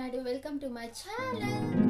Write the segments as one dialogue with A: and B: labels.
A: ಮಾಡಿ welcome to my channel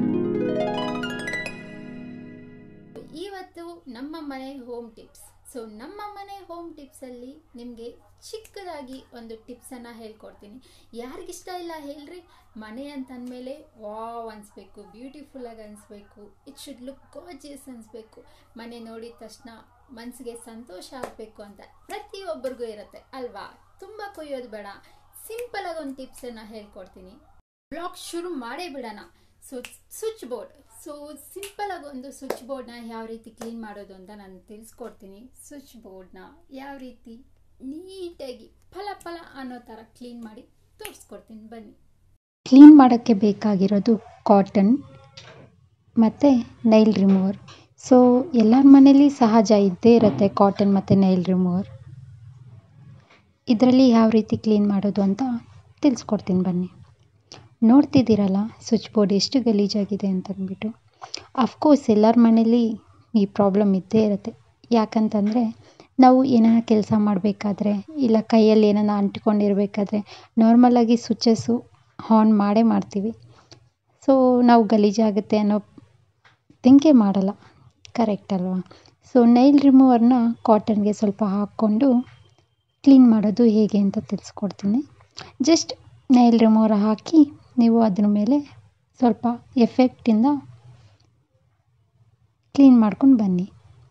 A: ಇವತ್ತು ನಮ್ಮ ಮನೆ ಹೋಮ್ ಟಿಪ್ಸ್ ಸೊ ನಮ್ಮ ಮನೆ ಹೋಮ್ ಟಿಪ್ಸಲ್ಲಿ ನಿಮಗೆ ಚಿಕ್ಕದಾಗಿ ಒಂದು ಟಿಪ್ಸನ್ನು ಹೇಳ್ಕೊಡ್ತೀನಿ ಯಾರಿಗಿಷ್ಟ ಇಲ್ಲ ಹೇಳ್ರಿ ಮನೆ ಅಂತಂದಮೇಲೆ ವಾವ್ ಅನಿಸ್ಬೇಕು ಬ್ಯೂಟಿಫುಲ್ಲಾಗಿ ಅನಿಸ್ಬೇಕು ಇಟ್ ಶುಡ್ ಲುಕ್ ಗಾಜಿಯಸ್ ಅನಿಸ್ಬೇಕು ಮನೆ ನೋಡಿದ ತಕ್ಷಣ ಮನಸ್ಸಿಗೆ ಸಂತೋಷ ಆಗಬೇಕು ಅಂತ ಪ್ರತಿಯೊಬ್ಬರಿಗೂ ಇರುತ್ತೆ ಅಲ್ವಾ ತುಂಬ ಕೊಯ್ಯೋದು ಬೇಡ ಸಿಂಪಲ್ ಆಗಿ ಒಂದು ಟಿಪ್ಸನ್ನು ಹೇಳ್ಕೊಡ್ತೀನಿ ಬ್ಲಾಗ್ ಶುರು ಮಾಡೇ ಬಿಡೋಣ so switch board so simple ಆಗಿ ಒಂದು ಸ್ವಿಚ್ ಬೋರ್ಡ್ನ ಯಾವ ರೀತಿ ಕ್ಲೀನ್ ಮಾಡೋದು ಅಂತ ನಾನು ತಿಳಿಸ್ಕೊಡ್ತೀನಿ ಸ್ವಿಚ್ ಬೋರ್ಡ್ನ ಯಾವ ರೀತಿ ನೀಟಾಗಿ ಫಲ ಫಲ ಅನ್ನೋ ಥರ ಕ್ಲೀನ್ ಮಾಡಿ ತೋರಿಸ್ಕೊಡ್ತೀನಿ ಬನ್ನಿ
B: ಕ್ಲೀನ್ ಮಾಡೋಕ್ಕೆ ಬೇಕಾಗಿರೋದು ಕಾಟನ್ ಮತ್ತು ನೈಲ್ ರಿಮೂವರ್ ಸೊ ಎಲ್ಲರ ಮನೇಲಿ ಸಹಜ ಇದ್ದೇ ಇರುತ್ತೆ ಕಾಟನ್ ಮತ್ತು ನೈಲ್ ರಿಮೂವರ್ ಇದರಲ್ಲಿ ಯಾವ ರೀತಿ ಕ್ಲೀನ್ ಮಾಡೋದು ಅಂತ ತಿಳಿಸ್ಕೊಡ್ತೀನಿ ಬನ್ನಿ ನೋಡ್ತಿದ್ದೀರಲ್ಲ ಸ್ವಿಚ್ ಬೋರ್ಡ್ ಎಷ್ಟು ಗಲೀಜಾಗಿದೆ ಅಂತಂದ್ಬಿಟ್ಟು ಅಫ್ಕೋರ್ಸ್ ಎಲ್ಲರ ಮನೇಲಿ ಈ ಪ್ರಾಬ್ಲಮ್ ಇದ್ದೇ ಇರುತ್ತೆ ಯಾಕಂತಂದರೆ ನಾವು ಏನಾರ ಕೆಲಸ ಮಾಡಬೇಕಾದ್ರೆ ಇಲ್ಲ ಕೈಯಲ್ಲಿ ಏನಾರ ಅಂಟ್ಕೊಂಡಿರ್ಬೇಕಾದ್ರೆ ನಾರ್ಮಲಾಗಿ ಸ್ವಿಚಸ್ಸು ಆನ್ ಮಾಡೇ ಮಾಡ್ತೀವಿ ಸೊ ನಾವು ಗಲೀಜಾಗುತ್ತೆ ಅನ್ನೋ ಥಿಂಕೇ ಮಾಡಲ್ಲ ಕರೆಕ್ಟ್ ಅಲ್ವಾ ಸೊ ನೈಲ್ ರಿಮೂವರ್ನ ಕಾಟನ್ಗೆ ಸ್ವಲ್ಪ ಹಾಕ್ಕೊಂಡು ಕ್ಲೀನ್ ಮಾಡೋದು ಹೇಗೆ ಅಂತ ತಿಳಿಸ್ಕೊಡ್ತೀನಿ ಜಸ್ಟ್ ನೈಲ್ ರಿಮೂವರ್ ಹಾಕಿ ನೀವು ಅದ್ರ ಮೇಲೆ ಸ್ವಲ್ಪ ಎಫೆಕ್ಟಿಂದ ಕ್ಲೀನ್ ಮಾಡ್ಕೊಂಡು ಬನ್ನಿ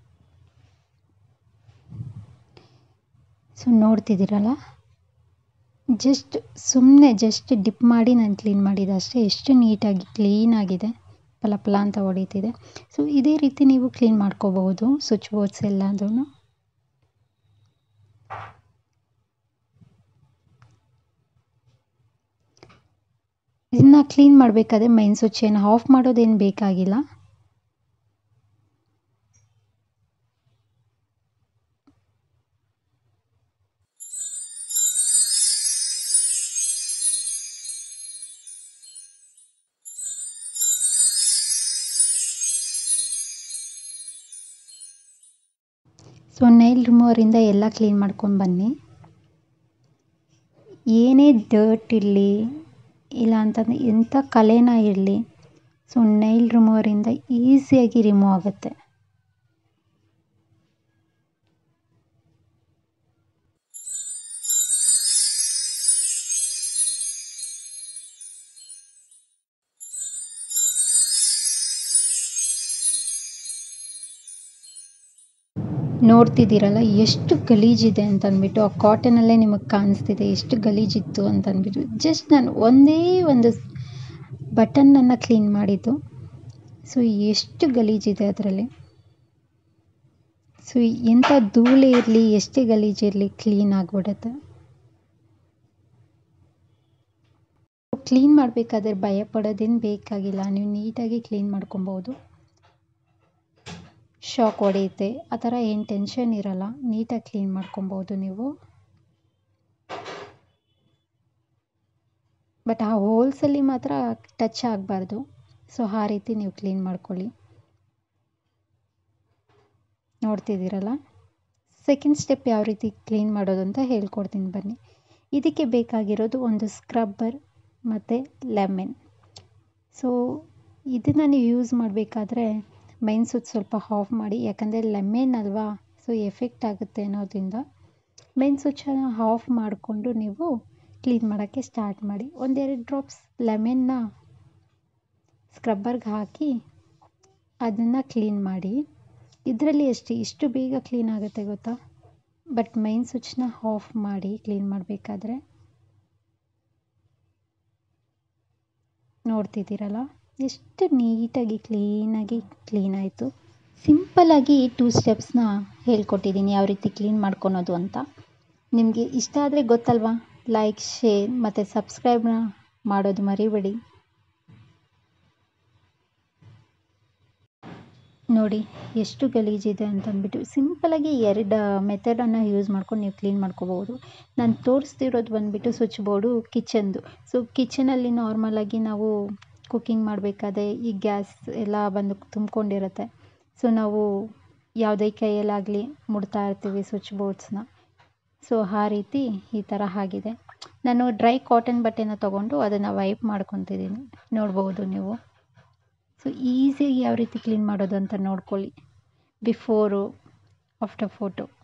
B: ಸೊ ನೋಡ್ತಿದ್ದೀರಲ್ಲ ಜಸ್ಟ್ ಸುಮ್ಮನೆ ಜಸ್ಟ್ ಡಿಪ್ ಮಾಡಿ ನಾನು ಕ್ಲೀನ್ ಮಾಡಿದೆ ಅಷ್ಟೇ ಎಷ್ಟು ನೀಟಾಗಿ ಕ್ಲೀನಾಗಿದೆ ಫಲ ಫಲ ಅಂತ ಹೊಡಿತಿದೆ ಸೊ ಇದೇ ರೀತಿ ನೀವು ಕ್ಲೀನ್ ಮಾಡ್ಕೋಬಹುದು ಸ್ವಿಚ್ ಬೋರ್ಡ್ಸ್ ಎಲ್ಲದೂ ಇದನ್ನ ಕ್ಲೀನ್ ಮಾಡಬೇಕಾದ್ರೆ ಮೈನ್ ಸ್ವಿಚ್ ಏನು ಆಫ್ ಮಾಡೋದೇನು ಬೇಕಾಗಿಲ್ಲ ಸೊ ನೈಲ್ ರಿಮೂವರಿಂದ ಎಲ್ಲ ಕ್ಲೀನ್ ಮಾಡ್ಕೊಂಡು ಬನ್ನಿ ಏನೇ ಡರ್ಟ್ ಇರಲಿ ಇಲ್ಲ ಅಂತಂದರೆ ಎಂಥ ಕಲೆನ ಇರಲಿ ಸೊ ನೈಲ್ ರಿಮೂವರಿಂದ ಈಸಿಯಾಗಿ ರಿಮೂವ್ ಆಗುತ್ತೆ ನೋಡ್ತಿದ್ದೀರಲ್ಲ ಎಷ್ಟು ಗಲೀಜಿದೆ ಅಂತಂದ್ಬಿಟ್ಟು ಆ ಕಾಟನಲ್ಲೇ ನಿಮಗೆ ಕಾಣಿಸ್ತಿದೆ ಎಷ್ಟು ಗಲೀಜಿತ್ತು ಅಂತಂದ್ಬಿಟ್ಟು ಜಸ್ಟ್ ನಾನು ಒಂದೇ ಒಂದು ಬಟನ್ನನ್ನು ಕ್ಲೀನ್ ಮಾಡಿದ್ದು ಸೊ ಎಷ್ಟು ಗಲೀಜಿದೆ ಅದರಲ್ಲಿ ಸೊ ಎಂಥ ಧೂಳೆ ಇರಲಿ ಎಷ್ಟೇ ಗಲೀಜಿರಲಿ ಕ್ಲೀನ್ ಆಗಿಬಿಡುತ್ತೆ ಕ್ಲೀನ್ ಮಾಡಬೇಕಾದ್ರೆ ಭಯ ಪಡೋದೇನು ಬೇಕಾಗಿಲ್ಲ ನೀವು ನೀಟಾಗಿ ಕ್ಲೀನ್ ಮಾಡ್ಕೊಬೋದು ಶಾಕ್ ಹೊಡೆಯುತ್ತೆ ಆ ಥರ ಏನು ಟೆನ್ಷನ್ ಇರಲ್ಲ ನೀಟಾಗಿ ಕ್ಲೀನ್ ಮಾಡ್ಕೊಬೋದು ನೀವು ಬಟ್ ಆ ಹೋಲ್ಸಲ್ಲಿ ಮಾತ್ರ ಟಚ್ ಆಗಬಾರ್ದು ಸೊ ಆ ರೀತಿ ನೀವು ಕ್ಲೀನ್ ಮಾಡ್ಕೊಳ್ಳಿ ನೋಡ್ತಿದ್ದೀರಲ್ಲ ಸೆಕೆಂಡ್ ಸ್ಟೆಪ್ ಯಾವ ರೀತಿ ಕ್ಲೀನ್ ಮಾಡೋದು ಅಂತ ಹೇಳ್ಕೊಡ್ತೀನಿ ಬನ್ನಿ ಇದಕ್ಕೆ ಬೇಕಾಗಿರೋದು ಒಂದು ಸ್ಕ್ರಬ್ಬರ್ ಮತ್ತು ಲೆಮನ್ ಸೊ ಇದನ್ನು ನೀವು ಯೂಸ್ ಮಾಡಬೇಕಾದ್ರೆ ಮೈನ್ ಸ್ವಿಚ್ ಸ್ವಲ್ಪ ಆಫ್ ಮಾಡಿ ಯಾಕಂದರೆ ಲೆಮೆನ್ ಅಲ್ವಾ ಸೊ ಎಫೆಕ್ಟ್ ಆಗುತ್ತೆ ಅನ್ನೋದ್ರಿಂದ ಮೈನ್ ಸ್ವಿಚ್ಚನ್ನು ಆಫ್ ಮಾಡಿಕೊಂಡು ನೀವು ಕ್ಲೀನ್ ಮಾಡೋಕ್ಕೆ ಸ್ಟಾರ್ಟ್ ಮಾಡಿ ಒಂದೆರಡು ಡ್ರಾಪ್ಸ್ ಲೆಮೆನ್ನ ಸ್ಕ್ರಬ್ಬರ್ಗೆ ಹಾಕಿ ಅದನ್ನು ಕ್ಲೀನ್ ಮಾಡಿ ಇದರಲ್ಲಿ ಅಷ್ಟೇ ಇಷ್ಟು ಬೇಗ ಕ್ಲೀನ್ ಆಗುತ್ತೆ ಗೊತ್ತಾ ಬಟ್ ಮೈನ್ ಸ್ವಿಚ್ನ ಆಫ್ ಮಾಡಿ ಕ್ಲೀನ್ ಮಾಡಬೇಕಾದ್ರೆ ನೋಡ್ತಿದ್ದೀರಲ್ಲ ಎಷ್ಟು ನೀಟಾಗಿ ಕ್ಲೀನಾಗಿ ಕ್ಲೀನ್ ಆಯಿತು ಸಿಂಪಲ್ಲಾಗಿ ಟೂ ಸ್ಟೆಪ್ಸ್ನ ಹೇಳ್ಕೊಟ್ಟಿದ್ದೀನಿ ಯಾವ ರೀತಿ ಕ್ಲೀನ್ ಮಾಡ್ಕೊಳೋದು ಅಂತ ನಿಮಗೆ ಇಷ್ಟ ಆದರೆ ಗೊತ್ತಲ್ವಾ ಲೈಕ್ ಶೇರ್ ಮತ್ತು ಸಬ್ಸ್ಕ್ರೈಬ್ನ ಮಾಡೋದು ಮರಿಬೇಡಿ ನೋಡಿ ಎಷ್ಟು ಗಲೀಜಿದೆ ಅಂತಂದ್ಬಿಟ್ಟು ಸಿಂಪಲಾಗಿ ಎರಡು ಮೆಥಡನ್ನು ಯೂಸ್ ಮಾಡ್ಕೊಂಡು ನೀವು ಕ್ಲೀನ್ ಮಾಡ್ಕೋಬೋದು ನಾನು ತೋರಿಸ್ತಿರೋದು ಬಂದುಬಿಟ್ಟು ಸ್ವಿಚ್ ಬೋರ್ಡು ಕಿಚನ್ದು ಸೊ ಕಿಚನಲ್ಲಿ ನಾರ್ಮಲಾಗಿ ನಾವು ಕುಕ್ಕಿಂಗ್ ಮಾಡಬೇಕಾದ್ರೆ ಈ ಗ್ಯಾಸ್ ಎಲ್ಲ ಬಂದು ತುಂಬ್ಕೊಂಡಿರುತ್ತೆ ಸೊ ನಾವು ಯಾವುದೇ ಕೈಯಲ್ಲಾಗಲಿ ಮುಡ್ತಾ ಇರ್ತೀವಿ ಸ್ವಿಚ್ ಬೋರ್ಡ್ಸ್ನ ಸೊ ಆ ರೀತಿ ಈ ಥರ ಆಗಿದೆ ನಾನು ಡ್ರೈ ಕಾಟನ್ ಬಟ್ಟೆನ ತೊಗೊಂಡು ಅದನ್ನು ವೈಪ್ ಮಾಡ್ಕೊತಿದ್ದೀನಿ ನೋಡ್ಬೋದು ನೀವು ಸೊ ಈಸಿಯಾಗಿ ಯಾವ ರೀತಿ ಕ್ಲೀನ್ ಮಾಡೋದು ಅಂತ ನೋಡ್ಕೊಳ್ಳಿ ಬಿಫೋರು ಆಫ್ಟರ್ ಫೋಟೋ